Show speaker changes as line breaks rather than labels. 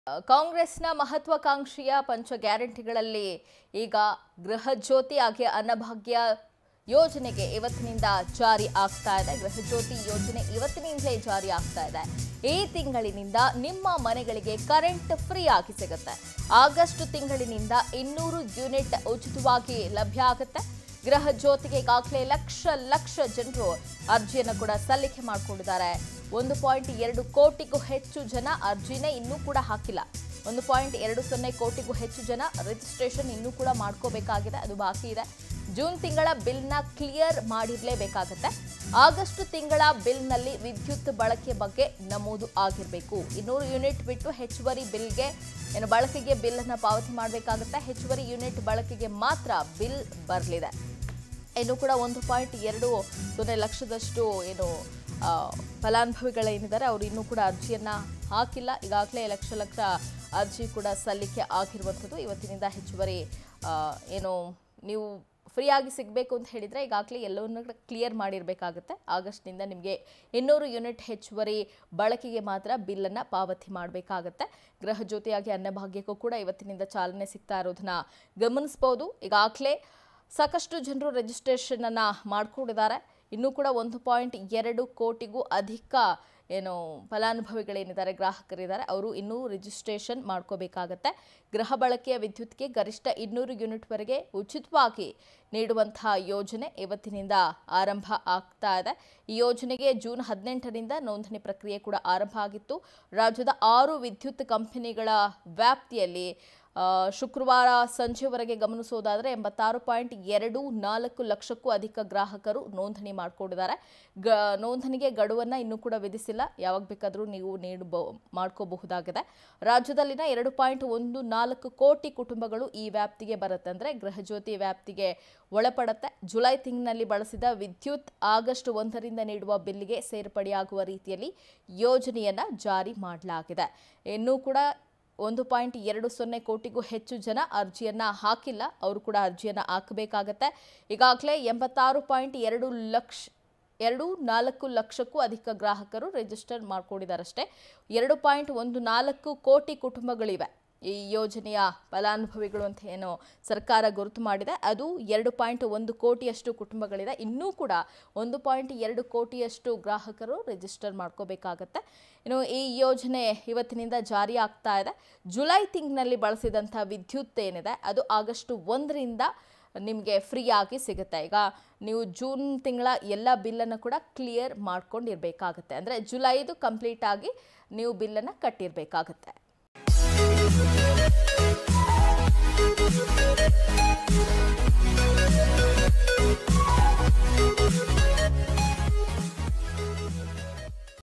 ಕಾಂಗ್ರೆಸ್ನ ಮಹತ್ವಾಕಾಂಕ್ಷಿಯ ಪಂಚ ಗ್ಯಾರಂಟಿಗಳಲ್ಲಿ ಈಗ ಗೃಹ ಜ್ಯೋತಿ ಹಾಗೆ ಅನ್ನಭಾಗ್ಯ ಯೋಜನೆಗೆ ಇವತ್ತಿನಿಂದ ಜಾರಿ ಆಗ್ತಾ ಇದೆ ಗೃಹ ಜ್ಯೋತಿ ಯೋಜನೆ ಇವತ್ತಿನಿಂದಲೇ ಜಾರಿ ಆಗ್ತಾ ಇದೆ ಈ ತಿಂಗಳಿನಿಂದ ನಿಮ್ಮ ಮನೆಗಳಿಗೆ ಕರೆಂಟ್ ಫ್ರೀ ಆಗಿ ಸಿಗುತ್ತೆ ಆಗಸ್ಟ್ ತಿಂಗಳಿನಿಂದ ಇನ್ನೂರು ಯೂನಿಟ್ ಉಚಿತವಾಗಿ ಲಭ್ಯ ಆಗುತ್ತೆ ಗೃಹ ಜ್ಯೋತಿಗೆ ಈಗಾಗಲೇ ಲಕ್ಷ ಲಕ್ಷ ಜನರು ಅರ್ಜಿಯನ್ನು ಕೂಡ ಸಲ್ಲಿಕೆ ಮಾಡಿಕೊಂಡಿದ್ದಾರೆ ಒಂದು ಪಾಯಿಂಟ್ ಎರಡು ಕೋಟಿಗೂ ಹೆಚ್ಚು ಜನ ಅರ್ಜಿನೇ ಇನ್ನೂ ಕೂಡ ಹಾಕಿಲ್ಲ ಒಂದು ಪಾಯಿಂಟ್ ಎರಡು ಸೊನ್ನೆ ಕೋಟಿಗೂ ಹೆಚ್ಚು ಜನ ರಿಜಿಸ್ಟ್ರೇಷನ್ ಇನ್ನೂ ಕೂಡ ಮಾಡ್ಕೋಬೇಕಾಗಿದೆ ಅದು ಬಾಕಿ ಇದೆ ಜೂನ್ ತಿಂಗಳ ಬಿಲ್ನ ಕ್ಲಿಯರ್ ಮಾಡಿರಲೇಬೇಕಾಗತ್ತೆ ಆಗಸ್ಟ್ ತಿಂಗಳ ಬಿಲ್ನಲ್ಲಿ ವಿದ್ಯುತ್ ಬಳಕೆ ಬಗ್ಗೆ ನಮೂದು ಆಗಿರಬೇಕು ಇನ್ನೂರು ಯೂನಿಟ್ ಬಿಟ್ಟು ಹೆಚ್ಚುವರಿ ಬಿಲ್ಗೆ ಏನು ಬಳಕೆಗೆ ಬಿಲ್ಲನ್ನು ಪಾವತಿ ಮಾಡಬೇಕಾಗುತ್ತೆ ಹೆಚ್ಚುವರಿ ಯೂನಿಟ್ ಬಳಕೆಗೆ ಮಾತ್ರ ಬಿಲ್ ಬರಲಿದೆ ಇನ್ನು ಕೂಡ ಒಂದು ಪಾಯಿಂಟ್ ಎರಡು ಸೊನ್ನೆ ಲಕ್ಷದಷ್ಟು ಏನು ಆ, ಫಲಾನುಭವಿಗಳೇನಿದ್ದಾರೆ ಅವರು ಇನ್ನೂ ಕೂಡ ಅರ್ಜಿಯನ್ನು ಹಾಕಿಲ್ಲ ಈಗಾಗಲೇ ಲಕ್ಷ ಲಕ್ಷ ಅರ್ಜಿ ಕೂಡ ಸಲ್ಲಿಕೆ ಆಗಿರುವಂಥದ್ದು ಇವತ್ತಿನಿಂದ ಹೆಚ್ಚುವರಿ ಆ, ಏನು ನೀವು ಫ್ರೀಯಾಗಿ ಸಿಗಬೇಕು ಅಂತ ಹೇಳಿದರೆ ಈಗಾಗಲೇ ಎಲ್ಲವನ್ನೂ ಕೂಡ ಕ್ಲಿಯರ್ ಮಾಡಿರಬೇಕಾಗುತ್ತೆ ಆಗಸ್ಟ್ನಿಂದ ನಿಮಗೆ ಇನ್ನೂರು ಯೂನಿಟ್ ಹೆಚ್ಚುವರಿ ಬಳಕೆಗೆ ಮಾತ್ರ ಬಿಲ್ಲನ್ನು ಪಾವತಿ ಮಾಡಬೇಕಾಗತ್ತೆ ಗೃಹ ಜ್ಯೋತಿಯಾಗಿ ಅನ್ನಭಾಗ್ಯಕ್ಕೂ ಕೂಡ ಇವತ್ತಿನಿಂದ ಚಾಲನೆ ಸಿಗ್ತಾ ಇರೋದನ್ನ ಗಮನಿಸ್ಬೋದು ಈಗಾಗಲೇ ಸಾಕಷ್ಟು ಜನರು ರಿಜಿಸ್ಟ್ರೇಷನ್ ಅನ್ನ ಮಾಡ್ಕೊಂಡಿದ್ದಾರೆ ಇನ್ನೂ ಕೂಡ ಒಂದು ಪಾಯಿಂಟ್ ಎರಡು ಕೋಟಿಗೂ ಅಧಿಕ ಏನು ಫಲಾನುಭವಿಗಳೇನಿದ್ದಾರೆ ಗ್ರಾಹಕರಿದ್ದಾರೆ ಅವರು ಇನ್ನೂ ರಿಜಿಸ್ಟ್ರೇಷನ್ ಮಾಡ್ಕೋಬೇಕಾಗತ್ತೆ ಗೃಹ ಬಳಕೆಯ ವಿದ್ಯುತ್ಗೆ ಗರಿಷ್ಠ ಇನ್ನೂರು ಯೂನಿಟ್ವರೆಗೆ ಉಚಿತವಾಗಿ ನೀಡುವಂತಹ ಯೋಜನೆ ಇವತ್ತಿನಿಂದ ಆರಂಭ ಆಗ್ತಾ ಇದೆ ಈ ಯೋಜನೆಗೆ ಜೂನ್ ಹದಿನೆಂಟರಿಂದ ನೋಂದಣಿ ಪ್ರಕ್ರಿಯೆ ಕೂಡ ಆರಂಭ ಆಗಿತ್ತು ರಾಜ್ಯದ ಆರು ವಿದ್ಯುತ್ ಕಂಪನಿಗಳ ವ್ಯಾಪ್ತಿಯಲ್ಲಿ ಆ, ಶುಕ್ರವಾರ ಸಂಜೆವರೆಗೆ ಗಮನಿಸೋದಾದರೆ ಎಂಬತ್ತಾರು ಪಾಯಿಂಟ್ ಎರಡು ನಾಲ್ಕು ಲಕ್ಷಕ್ಕೂ ಅಧಿಕ ಗ್ರಾಹಕರು ನೋಂದಣಿ ಮಾಡಿಕೊಂಡಿದ್ದಾರೆ ಗ ನೋಂದಣಿಗೆ ಗಡುವನ್ನು ಇನ್ನೂ ಕೂಡ ವಿಧಿಸಿಲ್ಲ ಯಾವಾಗ ಬೇಕಾದರೂ ನೀವು ನೀಡಬ ಮಾಡ್ಕೋಬಹುದಾಗಿದೆ ರಾಜ್ಯದಲ್ಲಿನ ಎರಡು ಪಾಯಿಂಟ್ ಒಂದು ನಾಲ್ಕು ಕೋಟಿ ಕುಟುಂಬಗಳು ಈ ವ್ಯಾಪ್ತಿಗೆ ಬರುತ್ತೆ ಅಂದರೆ ಗೃಹಜ್ಯೋತಿ ವ್ಯಾಪ್ತಿಗೆ ಒಳಪಡುತ್ತೆ ಜುಲೈ ತಿಂಗಳಿನಲ್ಲಿ ಬಳಸಿದ ವಿದ್ಯುತ್ ಆಗಸ್ಟ್ ಒಂದರಿಂದ ನೀಡುವ ಬಿಲ್ಲಿಗೆ ಸೇರ್ಪಡೆಯಾಗುವ ರೀತಿಯಲ್ಲಿ ಯೋಜನೆಯನ್ನು ಜಾರಿ ಮಾಡಲಾಗಿದೆ ಇನ್ನೂ ಕೂಡ ಒಂದು ಪಾಯಿಂಟ್ ಎರಡು ಸೊನ್ನೆ ಕೋಟಿಗೂ ಹೆಚ್ಚು ಜನ ಅರ್ಜಿಯನ್ನ ಹಾಕಿಲ್ಲ ಅವರು ಕೂಡ ಅರ್ಜಿಯನ್ನ ಹಾಕಬೇಕಾಗತ್ತೆ ಈಗಾಗಲೇ ಎಂಬತ್ತಾರು ಪಾಯಿಂಟ್ ಎರಡು ಲಕ್ಷ ಎರಡು ನಾಲ್ಕು ಲಕ್ಷಕ್ಕೂ ಅಧಿಕ ಗ್ರಾಹಕರು ರಿಜಿಸ್ಟರ್ ಮಾಡ್ಕೊಂಡಿದ್ದಾರಷ್ಟೇ ಎರಡು ಪಾಯಿಂಟ್ ಒಂದು ನಾಲ್ಕು ಕೋಟಿ ಕುಟುಂಬಗಳಿವೆ ಈ ಯೋಜನೆಯ ಫಲಾನುಭವಿಗಳು ಅಂತ ಏನು ಸರ್ಕಾರ ಗುರುತು ಮಾಡಿದೆ ಅದು ಎರಡು ಪಾಯಿಂಟ್ ಒಂದು ಕೋಟಿಯಷ್ಟು ಕುಟುಂಬಗಳಿದೆ ಇನ್ನೂ ಕೂಡ ಒಂದು ಪಾಯಿಂಟ್ ಎರಡು ಕೋಟಿಯಷ್ಟು ಗ್ರಾಹಕರು ರಿಜಿಸ್ಟರ್ ಮಾಡ್ಕೋಬೇಕಾಗತ್ತೆ ಇನ್ನು ಈ ಯೋಜನೆ ಇವತ್ತಿನಿಂದ ಜಾರಿ ಆಗ್ತಾ ಇದೆ ಜುಲೈ ತಿಂಗಳಿನಲ್ಲಿ ಬಳಸಿದಂಥ ವಿದ್ಯುತ್ ಏನಿದೆ ಅದು ಆಗಸ್ಟ್ ಒಂದರಿಂದ ನಿಮಗೆ ಫ್ರೀಯಾಗಿ ಸಿಗುತ್ತೆ ಈಗ ನೀವು ಜೂನ್ ತಿಂಗಳ ಎಲ್ಲ ಬಿಲ್ಲನ್ನು ಕೂಡ ಕ್ಲಿಯರ್ ಮಾಡ್ಕೊಂಡಿರ್ಬೇಕಾಗತ್ತೆ ಅಂದರೆ ಜುಲೈದು ಕಂಪ್ಲೀಟ್ ಆಗಿ ನೀವು ಬಿಲ್ಲನ್ನು ಕಟ್ಟಿರಬೇಕಾಗತ್ತೆ